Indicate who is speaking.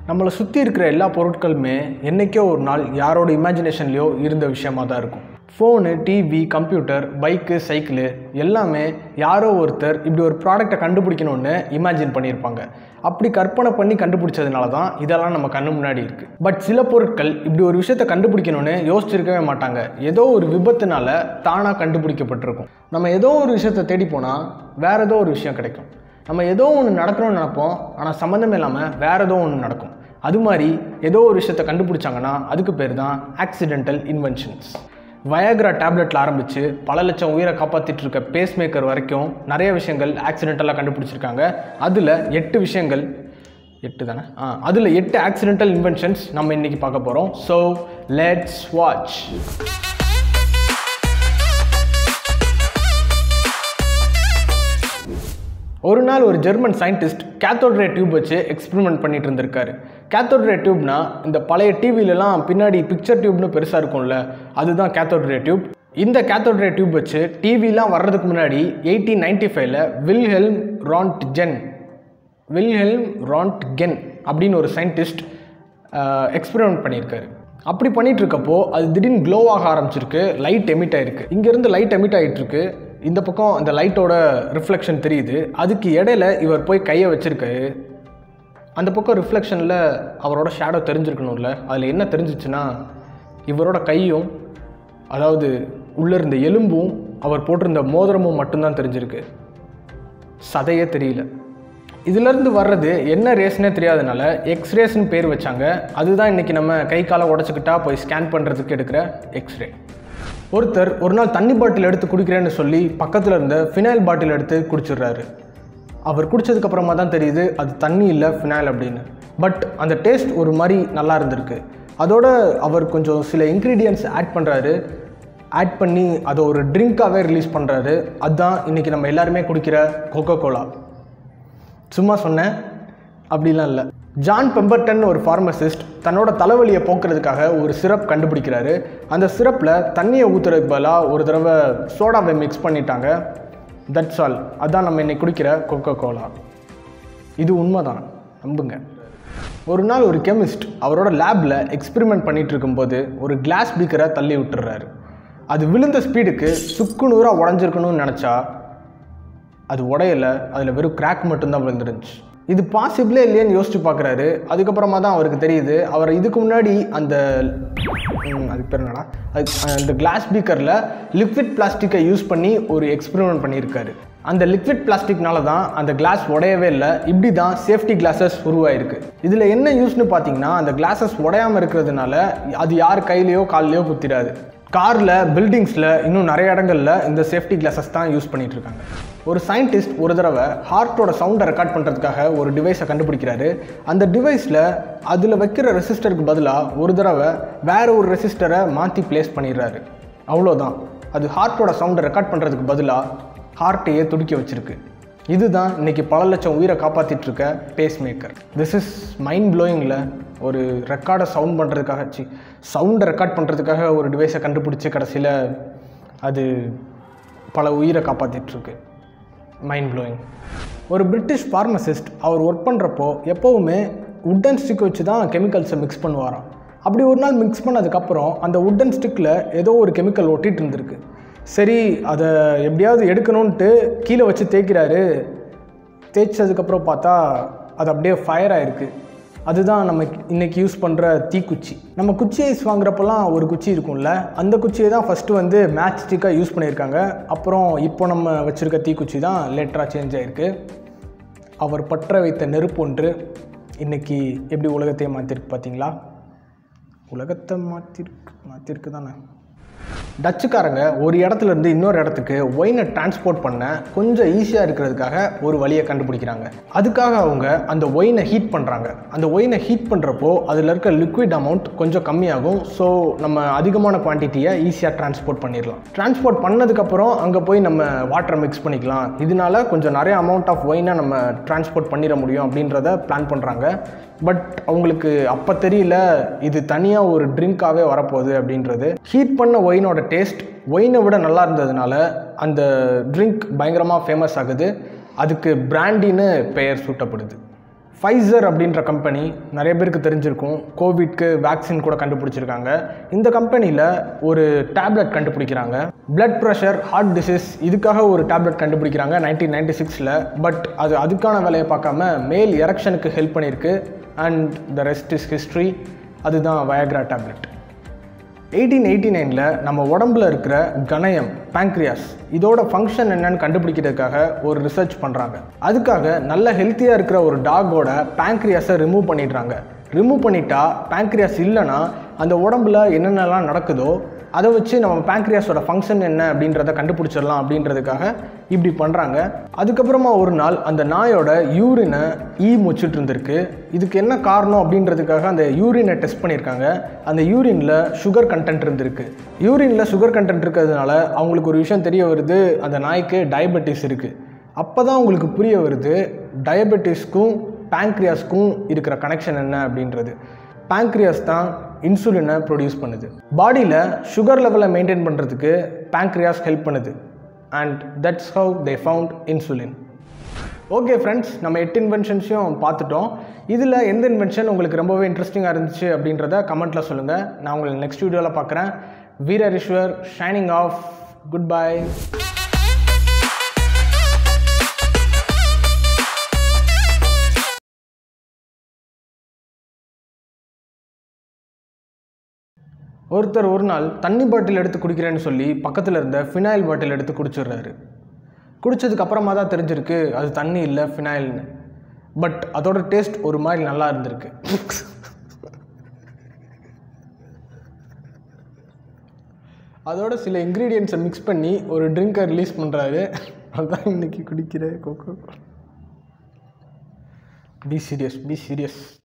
Speaker 1: நம்மளை சுற்றி இருக்கிற எல்லா பொருட்களுமே என்றைக்கோ ஒரு நாள் யாரோட இமேஜினேஷன்லேயோ இருந்த விஷயமா தான் இருக்கும் phone TV computer bike cycle எல்லாமே யாரோ ஒருத்தர் இப்படி ஒரு ப்ராடக்டை கண்டுபிடிக்கணும்னு இமேஜின் பண்ணியிருப்பாங்க அப்படி கற்பனை பண்ணி கண்டுபிடிச்சதுனால தான் இதெல்லாம் நம்ம கண்ணு முன்னாடி இருக்குது பட் சில பொருட்கள் இப்படி ஒரு விஷயத்தை கண்டுபிடிக்கணும்னு யோசிச்சிருக்கவே மாட்டாங்க ஏதோ ஒரு விபத்துனால தானாக கண்டுபிடிக்கப்பட்டிருக்கும் நம்ம ஏதோ ஒரு விஷயத்தை தேடி போனால் வேற ஏதோ ஒரு விஷயம் கிடைக்கும் நம்ம ஏதோ ஒன்று நடக்கணும்னு நினைப்போம் ஆனால் சம்மந்தமே இல்லாமல் வேற ஏதோ ஒன்று நடக்கும் அது மாதிரி ஏதோ ஒரு விஷயத்தை கண்டுபிடிச்சாங்கன்னா அதுக்கு பேர் தான் ஆக்சிடென்டல் இன்வென்ஷன்ஸ் வயக்ரா டேப்லெட்டில் ஆரம்பித்து பல லட்சம் உயிரை காப்பாற்றிட்டு இருக்க பேஸ் மேக்கர் வரைக்கும் நிறைய விஷயங்கள் ஆக்சிடென்டலாக கண்டுபிடிச்சிருக்காங்க அதில் எட்டு விஷயங்கள் எட்டு தானே ஆ அதில் எட்டு ஆக்சிடென்டல் இன்வென்ஷன்ஸ் நம்ம இன்றைக்கி பார்க்க போகிறோம் ஸோ லெட்ஸ் வாட்ச் ஒரு நாள் ஒரு German scientist cathode ray tube வச்சு எக்ஸ்பெரிமெண்ட் பண்ணிட்டு இருந்திருக்காரு கேத்தோட் ரே டியூப்னா இந்த பழைய டிவிலலாம் பின்னாடி பிக்சர் டியூப்னு பெருசாக இருக்கும்ல அதுதான் கேத்தோட் ரே டியூப் இந்த கேத்தோட் ரே டியூப் வச்சு டிவிலாம் வர்றதுக்கு முன்னாடி எயிட்டீன் நைன்டி ஃபைவ்ல Wilhelm Roentgen Wilhelm Roentgen அப்படின்னு ஒரு சயின்டிஸ்ட் எக்ஸ்பெரிமெண்ட் பண்ணியிருக்காரு அப்படி பண்ணிட்டு இருக்கப்போ அது திடீர்னு க்ளோ ஆக ஆரம்பிச்சிருக்கு லைட் எமிட் ஆயிருக்கு இங்கேருந்து லைட் எமிட் ஆகிட்டு இருக்கு இந்த பக்கம் அந்த லைட்டோட ரிஃப்ளெக்ஷன் தெரியுது அதுக்கு இடையில இவர் போய் கையை வச்சிருக்காரு அந்த பக்கம் ரிஃப்ளெக்ஷனில் அவரோட ஷேடோ தெரிஞ்சிருக்கணும்ல அதில் என்ன தெரிஞ்சிச்சுன்னா இவரோட கையும் அதாவது உள்ளே இருந்த எலும்பும் அவர் போட்டிருந்த மோதிரமும் மட்டும்தான் தெரிஞ்சிருக்கு சதையே தெரியல இதுலேருந்து வர்றது என்ன ரேஸ்னே தெரியாதனால எக்ஸ்ரேஸ்னு பேர் வச்சாங்க அதுதான் இன்றைக்கி நம்ம கை காலை உடச்சிக்கிட்டா போய் ஸ்கேன் பண்ணுறதுக்கு எடுக்கிற எக்ஸ்ரே ஒருத்தர் ஒரு நாள் தண்ணி பாட்டில் எடுத்து குடிக்கிறேன்னு சொல்லி பக்கத்தில் இருந்த ஃபினைல் பாட்டில் எடுத்து குடிச்சிடுறாரு அவர் குடிச்சதுக்கப்புறமா தான் தெரியுது அது தண்ணி இல்லை ஃபினைல் அப்படின்னு பட் அந்த டேஸ்ட் ஒரு மாதிரி நல்லா இருந்திருக்கு அதோட அவர் கொஞ்சம் சில இன்க்ரீடியன்ட்ஸ் ஆட் பண்ணுறாரு ஆட் பண்ணி அதை ஒரு ட்ரிங்காகவே ரிலீஸ் பண்ணுறாரு அதுதான் இன்றைக்கி நம்ம எல்லாருமே குடிக்கிற கொக்கோ கோலா சும்மா சொன்னேன் அப்படிலாம் இல்லை ஜான் பெம்பர்டன் ஒரு ஃபார்மசிஸ்ட் தன்னோட தலைவலியை போக்குறதுக்காக ஒரு சிரப் கண்டுபிடிக்கிறாரு அந்த சிரப்பில் தண்ணியை ஊற்றுறதுக்கு பதிலாக ஒரு தடவை சோடாவை மிக்ஸ் பண்ணிட்டாங்க தட்ஸ் ஆல் அதான் நம்ம இன்னைக்கு குடிக்கிற கொக்கோ கோலா இது உண்மைதான் நம்புங்க ஒரு நாள் ஒரு கெமிஸ்ட் அவரோட லேபில் எக்ஸ்பெரிமெண்ட் பண்ணிட்டு இருக்கும்போது ஒரு கிளாஸ் பீக்கரை தள்ளி விட்டுறாரு அது விழுந்த ஸ்பீடுக்கு சுக்கு நூறாக உடஞ்சிருக்கணும்னு நினச்சா அது உடையலை அதில் வெறும் கிராக் மட்டும்தான் விழுந்துருந்துச்சு இது பாசிபிளே இல்லையேன்னு யோசிச்சு பார்க்குறாரு அதுக்கப்புறமா தான் அவருக்கு தெரியுது அவர் இதுக்கு முன்னாடி அந்த ம், அதுக்கு பேர் என்னடா அது அந்த கிளாஸ் பீக்கரில் லிக்விட் பிளாஸ்டிக்கை யூஸ் பண்ணி ஒரு எக்ஸ்பெரிமெண்ட் பண்ணியிருக்காரு அந்த லிக்விட் பிளாஸ்டிக்னால தான் அந்த கிளாஸ் உடையவே இல்லை இப்படி தான் சேஃப்டி கிளாஸஸ் உருவாயிருக்கு இதில் என்ன யூஸ்னு பார்த்தீங்கன்னா அந்த கிளாஸஸ் உடையாமல் இருக்கிறதுனால அது யார் கையிலையோ கால்லையோ குத்திடாது காரில் பில்டிங்ஸில் இன்னும் நிறைய இடங்கள்ல இந்த சேஃப்டி கிளாஸஸ் தான் யூஸ் பண்ணிட்டு இருக்காங்க ஒரு சயின்டிஸ்ட் ஒரு தடவை ஹார்ட்டோட சவுண்டை ரெக்கார்ட் பண்ணுறதுக்காக ஒரு டிவைஸை கண்டுபிடிக்கிறாரு அந்த டிவைஸில் அதில் வைக்கிற ரெசிஸ்டருக்கு பதிலாக ஒரு தடவை வேற ஒரு ரெசிஸ்டரை மாற்றி ப்ளேஸ் பண்ணிடுறாரு அவ்வளோதான் அது ஹார்ட்டோட சவுண்டை ரெக்கார்ட் பண்ணுறதுக்கு பதிலாக ஹார்ட்டையே துடிக்க வச்சிருக்கு இதுதான் இன்னைக்கு பல லட்சம் உயிரை காப்பாற்றிட்டு இருக்க pacemaker this is mind ப்ளோயிங்கில் ஒரு ரெக்கார்டை சவுண்ட் பண்ணுறதுக்காக சி சவுண்டை ரெக்கார்ட் பண்ணுறதுக்காக ஒரு டிவைஸை கண்டுபிடிச்சி கடைசியில் அது பல உயிரை காப்பாற்றிட்டு இருக்கு மைண்ட் ப்ளோயிங் ஒரு பிரிட்டிஷ் ஃபார்மசிஸ்ட் அவர் ஒர்க் பண்ணுறப்போ எப்போவுமே உட்டன் ஸ்டிக் வச்சு தான் கெமிக்கல்ஸை மிக்ஸ் பண்ணுவாராம் அப்படி ஒரு நாள் மிக்ஸ் பண்ணதுக்கப்புறம் அந்த உட்டன் ஸ்டிக்கில் ஏதோ ஒரு கெமிக்கல் ஒட்டிட்டு இருந்திருக்கு சரி அதை எப்படியாவது எடுக்கணுன்ட்டு கீழே வச்சு தேய்க்கிறாரு தேய்ச்சதுக்கப்புறம் பார்த்தா அது அப்படியே ஃபயர் ஆயிருக்கு அதுதான் நம்ம இன்னைக்கு யூஸ் பண்ணுற தீக்குச்சி நம்ம குச்சி ஐஸ் வாங்குறப்பெல்லாம் ஒரு குச்சி இருக்கும்ல அந்த குச்சியை தான் ஃபஸ்ட்டு வந்து மேட்ச் ஸ்டிக்காக யூஸ் பண்ணியிருக்காங்க அப்புறம் இப்போ நம்ம வச்சுருக்க தீக்குச்சி தான் லேட்டராக சேஞ்ச் ஆகிருக்கு அவர் பற்ற வைத்த நெருப்பு ஒன்று இன்னைக்கு எப்படி உலகத்தையே மாற்றிருக்கு பார்த்தீங்களா உலகத்தை மாற்றிருக்கு மாற்றிருக்கு தானே டச்சுக்காரங்க ஒரு இடத்துல இருந்து இன்னொரு இடத்துக்கு ஒயினை டிரான்ஸ்போர்ட் பண்ண கொஞ்சம் ஈஸியாக இருக்கிறதுக்காக ஒரு வழியை கண்டுபிடிக்கிறாங்க அதுக்காக அவங்க அந்த ஒயினை ஹீட் பண்ணுறாங்க அந்த ஒயினை ஹீட் பண்ணுறப்போ அதில் இருக்க லிக்விட் அமௌண்ட் கொஞ்சம் கம்மியாகும் ஸோ நம்ம அதிகமான குவான்டிட்டியை ஈஸியாக டிரான்ஸ்போர்ட் பண்ணிடலாம் டிரான்ஸ்போர்ட் பண்ணதுக்கப்புறம் அங்கே போய் நம்ம வாட்டரை மிக்ஸ் பண்ணிக்கலாம் இதனால கொஞ்சம் நிறைய அமௌண்ட் ஆஃப் ஒயினை நம்ம டிரான்ஸ்போர்ட் பண்ணிட முடியும் அப்படின்றத பிளான் பண்ணுறாங்க பட் அவங்களுக்கு அப்போ தெரியல இது தனியாக ஒரு ட்ரிங்காகவே வரப்போகுது அப்படின்றது ஹீட் பண்ண ஒயினோட டேஸ்ட் ஒயினை விட நல்லா இருந்ததுனால அந்த ட்ரிங்க் பயங்கரமாக ஃபேமஸ் ஆகுது அதுக்கு பிராண்டின்னு பெயர் சூட்டப்படுது ஃபைசர் அப்படின்ற கம்பெனி நிறைய பேருக்கு தெரிஞ்சிருக்கும் கோவிட்க்கு வேக்சின் கூட கண்டுபிடிச்சிருக்காங்க இந்த கம்பெனியில் ஒரு டேப்லெட் கண்டுபிடிக்கிறாங்க பிளட் ப்ரெஷர் ஹார்ட் டிசீஸ் இதுக்காக ஒரு டேப்லெட் கண்டுபிடிக்கிறாங்க நைன்டீன் நைன்டி சிக்ஸில் பட் அது அதுக்கான வேலையை பார்க்காம மேல் எரக்ஷனுக்கு ஹெல்ப் பண்ணியிருக்கு and the rest is history அதுதான் வயக்ரா டேப்லெட் எயிட்டீன் எயிட்டி நைனில் நம்ம உடம்புல இருக்கிற கணயம் பேங்க்ரியாஸ் இதோட ஃபங்க்ஷன் என்னன்னு கண்டுபிடிக்கிறதுக்காக ஒரு ரிசர்ச் பண்ணுறாங்க அதுக்காக நல்ல ஹெல்த்தியாக இருக்கிற ஒரு டாகோட பேங்க்ரியாஸை ரிமூவ் பண்ணிடுறாங்க ரிமூவ் பண்ணிட்டா பேங்க்ரியாஸ் இல்லைன்னா அந்த உடம்புல என்னென்னலாம் நடக்குதோ அதை வச்சு நம்ம பேங்க்ரியாஸோட ஃபங்க்ஷன் என்ன அப்படின்றத கண்டுபிடிச்சிடலாம் அப்படின்றதுக்காக இப்படி பண்ணுறாங்க அதுக்கப்புறமா ஒரு நாள் அந்த நாயோட யூரினை ஈ முச்சிட்டு இருந்திருக்கு இதுக்கு என்ன காரணம் அப்படின்றதுக்காக அந்த யூரினை டெஸ்ட் பண்ணியிருக்காங்க அந்த யூரினில் சுகர் கண்டென்ட் இருந்திருக்கு யூரினில் சுகர் கண்டென்ட் இருக்கிறதுனால அவங்களுக்கு ஒரு விஷயம் தெரிய வருது அந்த நாய்க்கு டயபெட்டிஸ் இருக்குது அப்போ தான் உங்களுக்கு புரிய வருது டயபெட்டிஸ்க்கும் பேங்க்ரியாஸ்க்கும் இருக்கிற கனெக்ஷன் என்ன அப்படின்றது பேங்க்ரியாஸ் தான் இன்சுலினை ப்ரொடியூஸ் பண்ணுது பாடியில் சுகர் லெவலை மெயின்டைன் பண்ணுறதுக்கு பேங்க்ரியாஸ் ஹெல்ப் பண்ணுது and that's how they found insulin okay friends நம்ம எட்டு இன்வென்ஷன்ஸையும் பார்த்துட்டோம் இதில் எந்த இன்வென்ஷன் உங்களுக்கு ரொம்பவே இன்ட்ரெஸ்டிங்காக இருந்துச்சு அப்படின்றத கமெண்ட்டில் சொல்லுங்கள் நான் உங்களை நெக்ஸ்ட் வீடியோவில் பார்க்குறேன் வீரரிஸ்வர் ஷைனிங் ஆஃப் குட் பை ஒருத்தர் ஒரு நாள் தண்ணி பாட்டில் எடுத்து குடிக்கிறேன்னு சொல்லி பக்கத்தில் இருந்த ஃபினாயில் பாட்டில் எடுத்து குடிச்சிடுறாரு குடித்ததுக்கு அப்புறமா தான் தெரிஞ்சிருக்கு அது தண்ணி இல்லை ஃபினாயில்னு பட் அதோட டேஸ்ட் ஒரு மாதிரி நல்லா இருந்திருக்கு அதோட சில இன்க்ரீடியன்ஸை மிக்ஸ் பண்ணி ஒரு ட்ரிங்கை ரிலீஸ் பண்ணுறாரு அதுதான் இன்னைக்கு குடிக்கிற cocoa be serious be serious